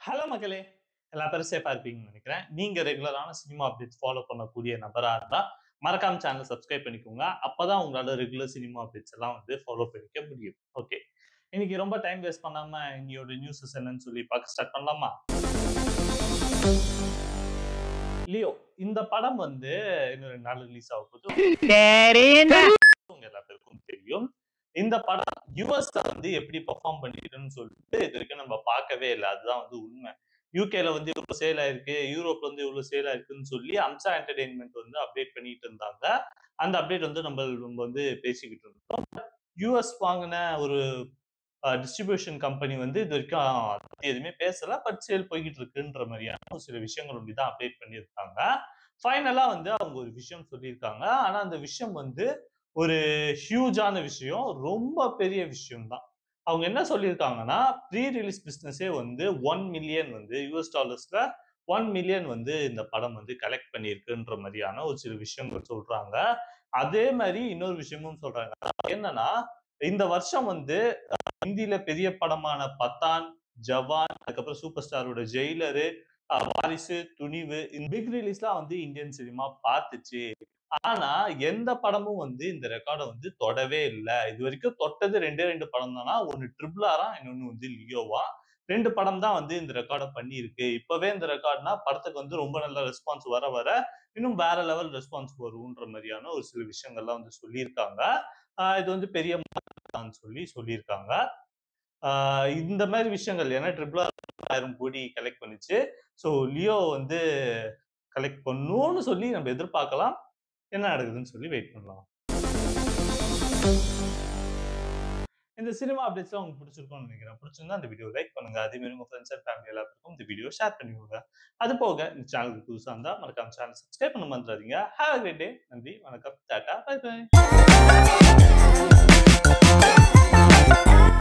Hello மக்களே! எல்லா பேரும் சேஃபா இருப்பீங்கன்னு நெனைக்கிறேன். நீங்க ரெகுலரான சினிமா அப்டேட்ஸ் ஃபாலோ பண்ணக்கூடிய நபரா இருந்தா, மறக்காம சேனல சப்ஸ்கிரைப் பண்ணிக்கோங்க. அப்பதான் உங்களால ரெகுலர் சினிமா அப்டேட்ஸ் எல்லாம் வந்து ஃபாலோ பண்ணிக்க முடியும். ஓகே. இன்னைக்கு ரொம்ப டைம் வேஸ்ட் பண்ணாம இன்னையோட நியூஸஸ் என்னன்னு சொல்லி பார்க்க ஸ்டார்ட் பண்ணலாமா? லியோ இந்த படம் வந்து இன்னும் 2 நாள்ல ரிலீஸ் ஆக போகுது. உங்க எல்லா பேருக்கும் தெரியும். இந்த படம் யுஎஸ்ல வந்து எப்படி பெர்ஃபார்ம் பண்ணிருக்குன்னு சொல்லிட்டு இதுவரைக்கும் நம்ம பார்க்கவே இல்ல. அதுதான் வந்து உண்மை. யுகேல வந்து இவ்ளோ சேல் ஆயிருக்கு, யூரோப்ல வந்து இவ்ளோ சேல் ஆயிருக்குன்னு சொல்லி அம்சா என்டர்டெயின்மென்ட் வந்து அப்டேட் பண்ணிட்டு இருந்தாங்க. அந்த அப்டேட் வந்து நம்ம நம்ம வந்து பேசிக்கிட்டு இருந்தோம். யுஎஸ் வாங்குன ஒரு அ டிஸ்ட்ரிபியூஷன் கம்பெனி வந்து இதுவரைக்கும் அத பத்தி எதுவுமே பேசல. பட் சேல் போய்க்கிட்டு இருக்குன்ற மாரியான ஒரு சில விஷயங்கள் ஒண்டி தான் அப்டேட் பண்ணியிருக்காங்க. ஃபைனலா வந்து அவங்க ஒரு விஷயம் சொல்லியிருக்காங்க. ஆனா அந்த விஷயம் வந்து ஒரு ஹியூஜான விஷயம். ரொம்ப பெரிய விஷயம் தான். அவங்க என்ன சொல்லியிருக்காங்கன்னா, ப்ரீ ரிலீஸ் பிசினஸே வந்து 1,000,000 வந்து யுஎஸ் டாலர்ஸ்ல 1,000,000 வந்து இந்த படம் வந்து கலெக்ட் பண்ணியிருக்குன்ற மாரியான ஒரு சில விஷயங்கள் சொல்றாங்க. அதே மாரி இன்னொரு விஷயமும் சொல்றாங்க. என்னன்னா, இந்த வருஷம் வந்து அ ஹிந்தில பெரிய படமான பத்தான், ஜவான், அதுக்கப்புறம் சூப்பர் ஸ்டாரோட ஜெயிலரு, அ வாரிசு, துணிவு இந்த பிக் ரிலீஸ்லாம் வந்து இந்தியன் சினிமா பார்த்துச்சு. ஆனா எந்த படமும் வந்து இந்த ரெக்கார்ட வந்து தொடவே இல்ல. இதுவரைக்கும் தொட்டது 2டே 2 படம் தானாம். ஒண்ணு ட்ரிபிள் ஆராம், இன்னொன்னு வந்து லியோவாம். 2 படம் தான் வந்து இந்த ரெக்கார்ட பண்ணியிருக்கு. இப்பவே இந்த ரெக்கார்ட்னா படத்துக்கு வந்து ரொம்ப நல்ல ரெஸ்பான்ஸ் வர வர இன்னும் வேற லெவல் ரெஸ்பான்ஸ் வரும்ன்ற மாரியான ஒரு சில விஷயங்கள்லாம் வந்து சொல்லியிருக்காங்க. அ இது வந்து பெரிய மாற்றம்னு சொல்லி சொல்லியிருக்காங்க. ஆ இந்த மாரி விஷயங்கள் ஏன்னா ட்ரிபிள் ஆர் 1000 கோடி கலெக்ட் பண்ணுச்சு. ஸோ லியோ வந்து கலெக்ட் பண்ணும்னு சொல்லி நம்ம எதிர்பார்க்கலாம். என்ன நடக்குதுன்னு சொல்லி வெயிட் பண்ணலாம். இந்த சினிமா அப்டேட்ஸ்லாம் உங்களுக்கு பிடிச்சிருக்கும்னு நெனைக்கிறேன். பிடிச்சிருந்தா இந்த வீடியோ லைக் பண்ணுங்க. அதே மாரி உங்க ஃபிரெண்ட்ஸ் அண்ட் ஃபேமிலி எல்லாத்துக்கும் இந்த வீடியோ ஷேர் பண்ணி விடுங்க. அது போக இந்த சேனலுக்கு புதுசா இருந்தா மறக்காம சேனல சப்ஸ்கிரைப் பண்ண மறந்துறாதீங்க. Have a great day. நன்றி, வணக்கம், டாடா, பை பை.